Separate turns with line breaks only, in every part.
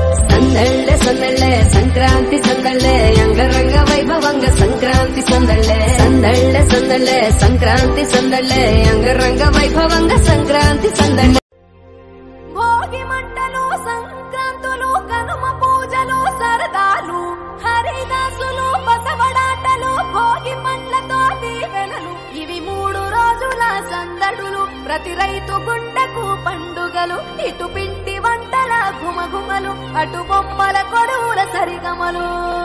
సందళ్ళే సందళ్ళే సంక్రాంతి సందళ్ళే అంగరంగ వైభవంగ సంక్రాంతి సందళ్ళే సందళ్ళే సందళ్ళే సంక్రాంతి సందళ్ళే అంగరంగ వైభవంగ సంక్రాంతి సందళ్ళే
భోగి మంటలు సంక్రాంతులు కనుమ పూజలు సరదాలు హరిదాసులు బసవడాటలు భోగి పండ్లతో దీవెనలు ఇవి మూడు రోజుల సందడులు ప్రతి రైతు గుండెకు పండుగలు ఇటు పిండి వంటల గుమగుమలు అటు బొమ్మల కొడువుల సరిగమలు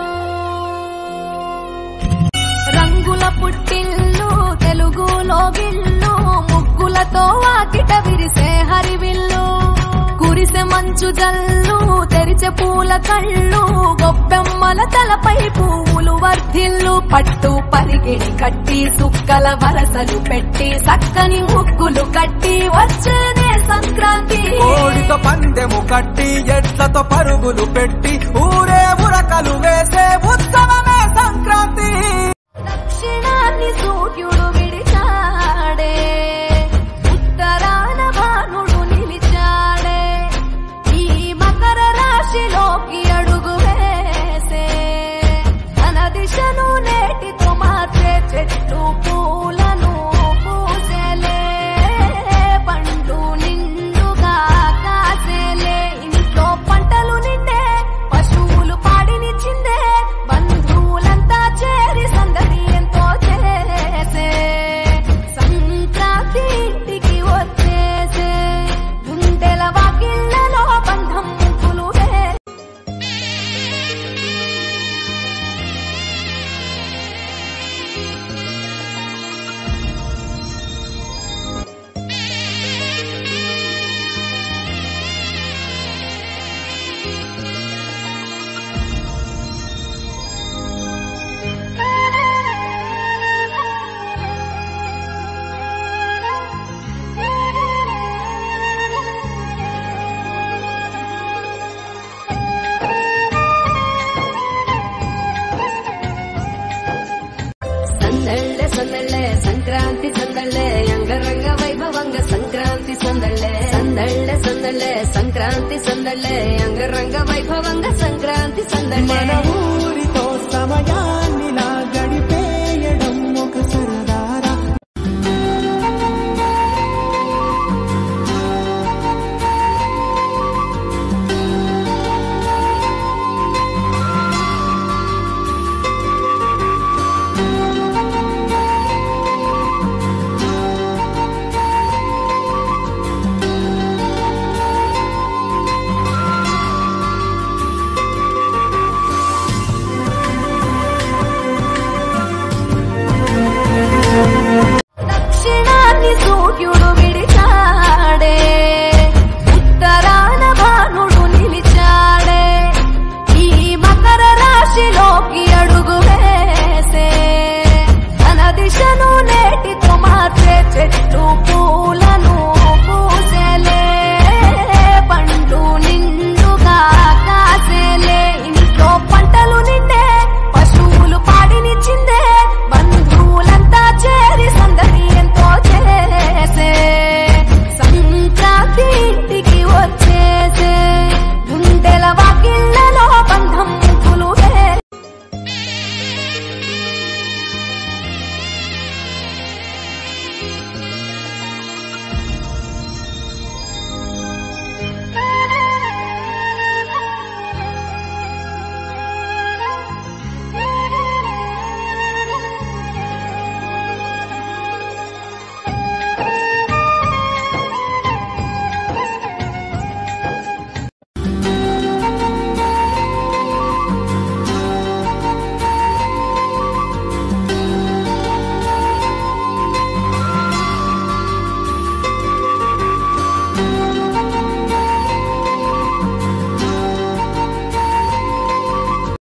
రంగుల పుట్టిల్లు తెలుగులో గిల్లు ముగ్గులతో వాకిట విరిసే హరివిల్లు కురిసె మంచు జల్లు తెరిచే పూల కళ్ళు గొప్పెమ్మల తలపై పువ్వులు వర్ధిల్లు పట్టు పరిగిడి కట్టి సుక్కల వరసలు పెట్టి సక్కని ముగ్గులు కట్టి వచ్చేనే సంక్రాంతి
కోడితో పందెము కట్టి ఎడ్లతో పరుగులు పెట్టి ఊరే ఉరకలు వేసే ఉత్సవమే సంక్రాంతి
దక్షిణాన్ని సూర్యుడు విడిచాడే ఉత్తరాన భానుడు నిలిచాడే ఈ మకర రాశిలోకి అడుగు వేసే తన దిశను నేటితో మార్చే చెట్టు పూలను పూసేలే పండు నిండుగా కాసేలే ఇంట్లో పంటలు నిండే పశువులు పాడినిచ్చిందే బంధువులంతా చేరి సందడి ఎంతో చేసే సంక్రాంతి ఇంటికి వచ్చేసే గుండెల వాకిళ్ళలో బంధం ముగ్గులు వే
సందళ్ళే సందళ్ళే సంక్రాంతి సందళ్ళే అంగరంగ వైభవంగ సంక్రాంతి సందళ్ళే సందళ్ళే సందళ్ళే సంక్రాంతి సందళ్ళే అంగరంగ వైభవంగ సంక్రాంతి సందళ్ళే
మన ఊరితో సమయా